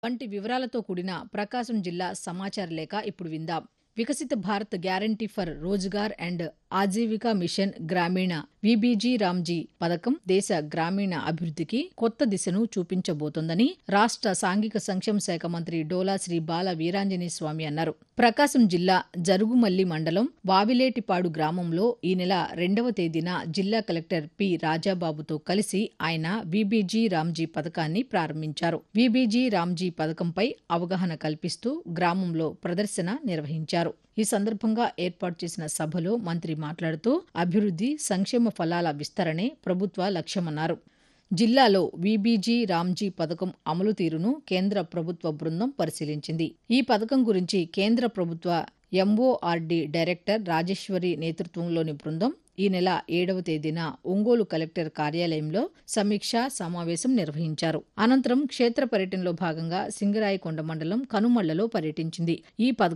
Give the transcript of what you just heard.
వంటి వివరాలతో కూడిన ప్రకాశం జిల్లా సమాచార లేఖ ఇప్పుడు విందాం Viksit Bharat guarantee for Rozgar and Ajeevika mission Gramin VBG Ramji పథకం దేశ గ్రామీణ అభివృద్ధికి కొత్త దిశను చూపించబోతోందని రాష్ట్ర సాంఘిక సంక్షేమ శాఖ మంత్రి డోలా శ్రీ బాల వీరాంజనేయ స్వామి అన్నారు ప్రకాశం జిల్లా జరుగుమల్లి మండలం వావిలేటిపాడు గ్రామంలో ఈ నెల రెండవ తేదీన జిల్లా కలెక్టర్ పి రాజాబాబుతో కలిసి ఆయన విబీజీ రామ్జీ పథకాన్ని ప్రారంభించారు విబీజీ రామ్జీ పథకంపై అవగాహన కల్పిస్తూ గ్రామంలో ప్రదర్శన నిర్వహించారు ఈ సందర్భంగా ఏర్పాటు చేసిన సభలో మంత్రి మాట్లాడుతూ అభివృద్ధి సంక్షేమ ఫలాల విస్తరణే ప్రభుత్వ లక్ష్యమన్నారు జిల్లాలో వీబీజీ రామ్జీ పథకం అమలు తీరును కేంద్ర ప్రభుత్వ బృందం పరిశీలించింది ఈ పథకం గురించి కేంద్ర ప్రభుత్వ ఎంఓఆర్డీ డైరెక్టర్ రాజేశ్వరి నేతృత్వంలోని బృందం ఈ నెల ఏడవ తేదీన ఒంగోలు కలెక్టర్ కార్యాలయంలో సమీక్షా సమావేశం నిర్వహించారు అనంతరం క్షేత్ర పర్యటనలో భాగంగా సింగరాయకొండ మండలం కనుమళ్లలో పర్యటించింది ఈ పథకం